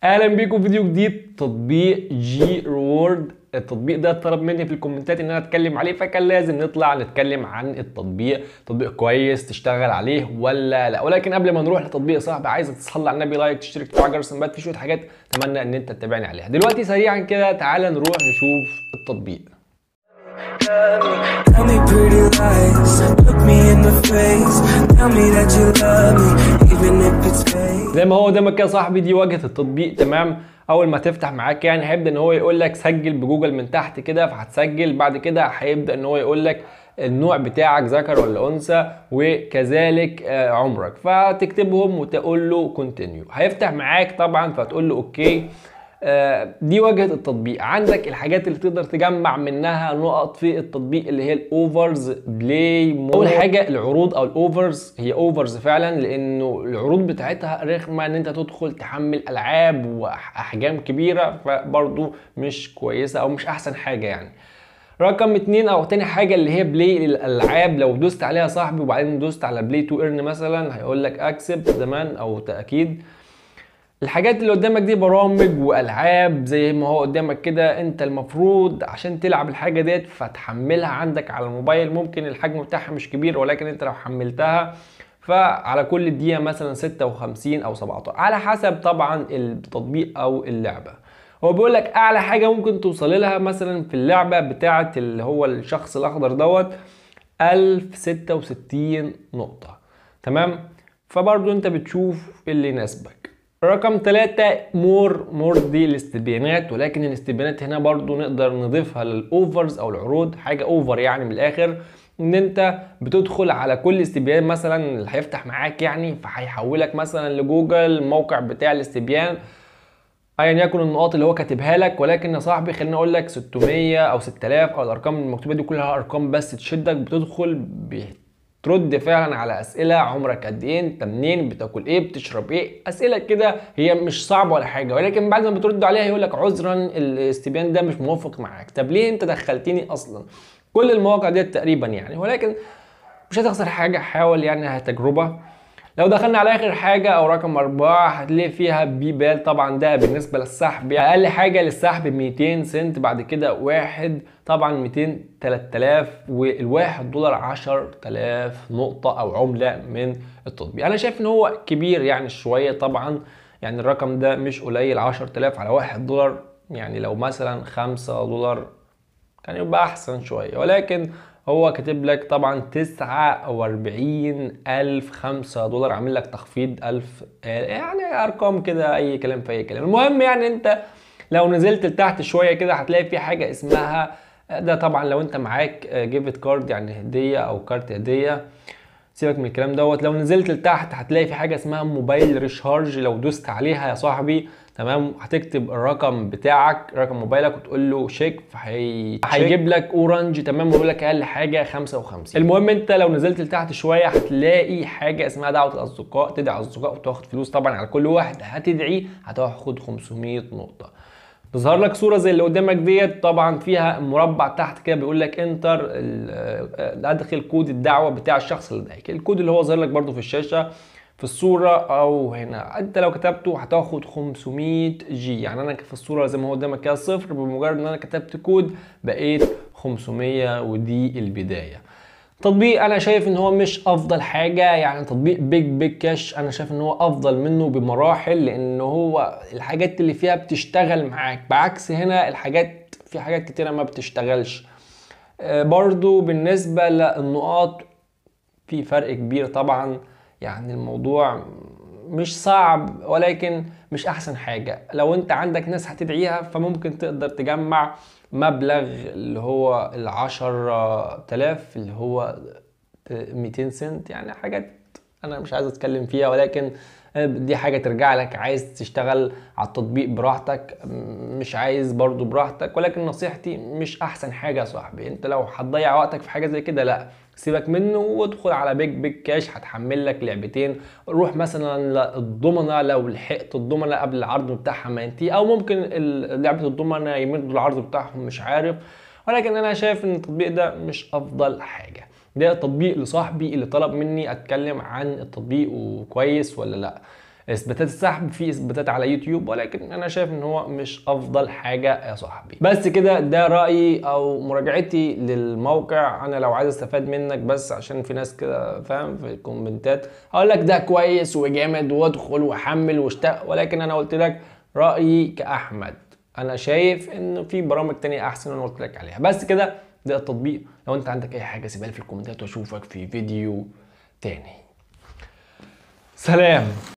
اهلا بيكم في فيديو جديد تطبيق جي ريورد التطبيق ده طلب مني في الكومنتات ان انا اتكلم عليه فكان لازم نطلع نتكلم عن التطبيق تطبيق كويس تشتغل عليه ولا لا ولكن قبل ما نروح لتطبيق صاحبي عايزك تصلي على النبي لايك تشترك تفعل جرس التنبيهات في شويه حاجات اتمنى ان انت تتابعني عليها دلوقتي سريعا كده تعالى نروح نشوف التطبيق Tell me pretty lies, look me in the face. Tell me that you love me, even if it's fake. زي ما هو قدامك كده يا صاحبي دي واجهه التطبيق تمام اول ما تفتح معاك يعني هيبدا ان هو يقول لك سجل بجوجل من تحت كده فهتسجل بعد كده هيبدا ان هو يقول لك النوع بتاعك ذكر ولا انثى وكذلك آه، عمرك فتكتبهم وتقول له كونتينيو هيفتح معاك طبعا فتقول له اوكي آه، دي واجهه التطبيق عندك الحاجات اللي تقدر تجمع منها نقط في التطبيق اللي هي الاوفرز بلاي اول حاجه العروض او الاوفرز هي اوفرز فعلا لانه العروض بتاعتها رخمه ان انت تدخل تحمل العاب واحجام كبيره فبرضه مش كويسه او مش احسن حاجه يعني رقم اتنين او تاني حاجة اللي هي بلاي للالعاب لو دوست عليها يا صاحبي وبعدين دوست على بلاي تو ايرن مثلا هيقول لك اكسبت زمان او تاكيد الحاجات اللي قدامك دي برامج والعاب زي ما هو قدامك كده انت المفروض عشان تلعب الحاجه ديت فتحملها عندك على الموبايل ممكن الحجم بتاعها مش كبير ولكن انت لو حملتها فعلى كل دقيقه مثلا 56 او 17 على حسب طبعا التطبيق او اللعبه هو بيقول لك اعلى حاجه ممكن توصل لها مثلا في اللعبه بتاعه اللي هو الشخص الاخضر دوت 1066 نقطه تمام فبرضو انت بتشوف اللي يناسبك رقم ثلاثة مور مور دي الاستبيانات ولكن الاستبيانات هنا برضو نقدر نضيفها للاوفرز او العروض حاجة اوفر يعني من الاخر ان انت بتدخل على كل استبيان مثلا اللي هيفتح معاك يعني فهيحولك مثلا لجوجل الموقع بتاع الاستبيان ايا يكن النقاط اللي هو كاتبها لك ولكن يا صاحبي خليني اقول لك 600 او 6000 او الارقام المكتوبه دي كلها ارقام بس تشدك بتدخل ترد فعلا على اسئله عمرك قد ايه انت منين بتاكل ايه بتشرب ايه اسئله كده هي مش صعبه ولا حاجه ولكن بعد ما بترد عليها يقول لك عذرا الاستبيان ده مش موافق معاك طب ليه انت دخلتني اصلا كل المواقع ديت تقريبا يعني ولكن مش هتخسر حاجه حاول يعني تجربه لو دخلنا على اخر حاجه او رقم اربعه هتلاقي فيها بيبال طبعا ده بالنسبه للسحب اقل حاجه للسحب 200 سنت بعد كده واحد طبعا 200 3000 والواحد دولار 10000 نقطه او عمله من التطبيق انا شايف ان هو كبير يعني شويه طبعا يعني الرقم ده مش قليل 10000 على واحد دولار يعني لو مثلا 5 دولار كان يبقى احسن شويه ولكن هو كاتب لك طبعا 49 ألف 5 دولار عامل لك تخفيض 1000 يعني ارقام كده اي كلام في اي كلام المهم يعني انت لو نزلت لتحت شويه كده هتلاقي في حاجه اسمها ده طبعا لو انت معاك جيفت كارد يعني هديه او كارت هديه سيبك من الكلام دوت لو نزلت لتحت هتلاقي في حاجه اسمها موبايل ريشارج لو دوست عليها يا صاحبي تمام هتكتب الرقم بتاعك رقم موبايلك وتقول له شيك فهي هيجيب لك اورنج تمام ويقول لك اقل حاجه 55 المهم انت لو نزلت لتحت شويه هتلاقي حاجه اسمها دعوه الاصدقاء تدعي اصدقاء وتاخد فلوس طبعا على كل واحد هتدعي هتاخد 500 نقطه تظهر لك صوره زي اللي قدامك ديت طبعا فيها مربع تحت كده بيقول لك انتر ادخل كود الدعوه بتاع الشخص اللي دعاك الكود اللي هو ظاهر لك برده في الشاشه في الصورة أو هنا أنت لو كتبته هتاخد 500 جي يعني أنا في الصورة زي ما هو قدامك كده صفر بمجرد إن أنا كتبت كود بقيت 500 ودي البداية تطبيق انا شايف ان هو مش افضل حاجه يعني تطبيق بيج بيج كاش انا شايف ان هو افضل منه بمراحل لان هو الحاجات اللي فيها بتشتغل معاك بعكس هنا الحاجات في حاجات كتيره ما بتشتغلش برضو بالنسبه للنقاط في فرق كبير طبعا يعني الموضوع مش صعب ولكن مش احسن حاجه لو انت عندك ناس هتدعيها فممكن تقدر تجمع مبلغ اللي هو العشر تلاف اللي هو 200 سنت يعني حاجات انا مش عايز اتكلم فيها ولكن دي حاجة ترجع لك عايز تشتغل على التطبيق براحتك مش عايز برضو براحتك ولكن نصيحتي مش احسن حاجة يا صاحبي انت لو هتضيع وقتك في حاجة زي كده لا سيبك منه وادخل على بيج بيج كاش هتحمل لك لعبتين روح مثلا للضمنه لو لحقت الضمنه قبل العرض بتاعها ما ينتهي او ممكن لعبه الضمنه يمدوا العرض بتاعهم مش عارف ولكن انا شايف ان التطبيق ده مش افضل حاجه ده تطبيق لصاحبي اللي طلب مني اتكلم عن التطبيق وكويس ولا لا اثباتات السحب في اثباتات على يوتيوب ولكن انا شايف ان هو مش افضل حاجه يا صاحبي بس كده ده رايي او مراجعتي للموقع انا لو عايز استفاد منك بس عشان في ناس كده فاهم في الكومنتات هقول لك ده كويس وجامد وادخل وحمل واشتاق ولكن انا قلت لك رايي كاحمد انا شايف ان في برامج تانية احسن انا قلت لك عليها بس كده ده التطبيق لو انت عندك اي حاجه سيبها لي في الكومنتات واشوفك في فيديو تاني سلام